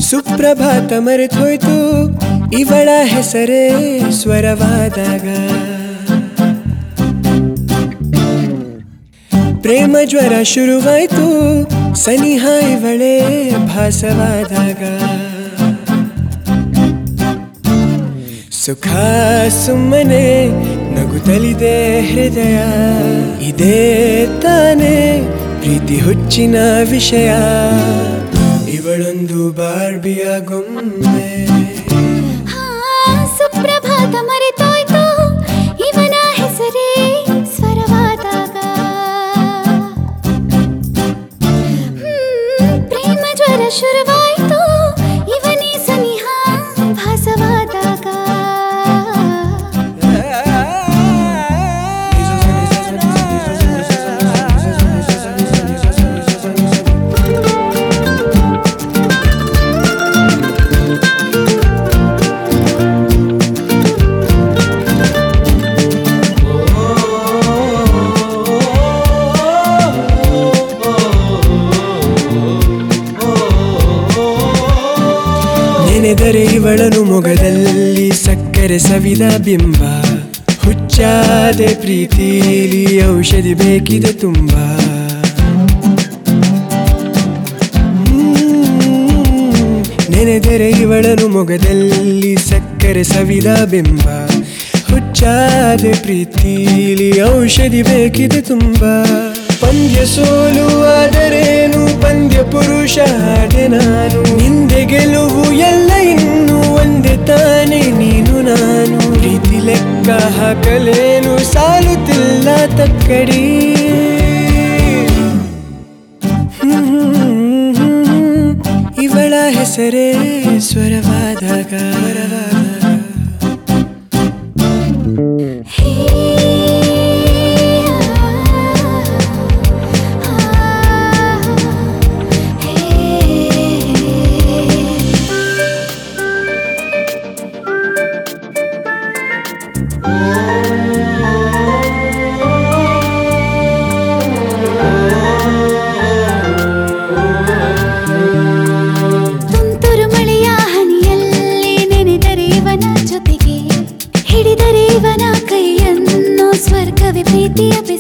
ಸುಪ್ರಭಾತ ಮರೆತೋಯ್ತು ಇವಳ ಹೆಸರೇ ಸ್ವರವಾದಾಗ ಪ್ರೇಮ ಜ್ವರ ಶುರುವಾಯ್ತು ಸನಿಹ ಇವಳೇ ಭಾಸವಾದಾಗ ಸುಖ ಸುಮ್ಮನೆ ನಗುತ್ತಲಿದೆ ಹೃದಯ ಇದೇ ತಾನೇ ಪ್ರೀತಿ ಹುಚ್ಚಿನ ವಿಷಯ ಇವಳೊಂದು ಬಾರ್ಬಿಯ ಗೊಂಬೆ ಹಾ, ಸುಪ್ರಭಾತ ಮರೆತೋಯ್ತು ಇವನ ಹೆಸರೇ ಸ್ವರವಾದಾಗ ಹ್ಮ್, ಪ್ರೇಮ ಜ್ವರ ಶುರುವಾಯ್ತು ಇವನೇ ಸನಿಹ ಭಾಸವಾದಾಗ ನೆನೆದರೆ ಇವಳನು ಮೊಗದಲ್ಲಿ ಸಕ್ಕರೆ ಸವಿದ ಬಿಂಬ ಹುಚ್ಚಾದೆ ಪ್ರೀತಿಲಿ ಔಷಧಿ ಬೇಕಿದೆ ತುಂಬ ಹ್ಮ್. ನೆನೆದರೆ ಇವಳನು ಮೊಗದಲ್ಲಿ ಸಕ್ಕರೆ ಸವಿದ ಬಿಂಬ ಹುಚ್ಚಾದೆ ಪ್ರೀತಿಲಿ ಔಷಧಿ ಬೇಕಿದೆ ತುಂಬ ಪಂದ್ಯ ಸೋಲು ಆದರೇನು ಪಂದ್ಯ ಪುರುಷ ಆದೆ ನಾನು ನಿಂದೆ ಗೆಲುವು ಎಲ್ಲ ಇನ್ನು ಒಂದೇ ತಾನೆ ನೀನು ನಾನು ಪ್ರೀತಿ ಲೆಕ್ಕ ಹಾಕಲೇನು ಸಾಲುತ್ತಿಲ್ಲ ತಕ್ಕಡಿ ಇವಳ ಹೆಸರೇ ಸ್ವರವಾದಾಗ ಹೇ, ಆ, ಹೇ. ತುಂತುರು ಮಳೆಯ ಹನಿಯಲ್ಲಿ ನೆನೆದರೆ ಇವನ ಜೊತೆಗೆ ಹಿಡಿದರೆ ಇವನ ಕೈಯನ್ನು ಸ್ವರ್ಗವೇ ಪ್ರೀತಿಯ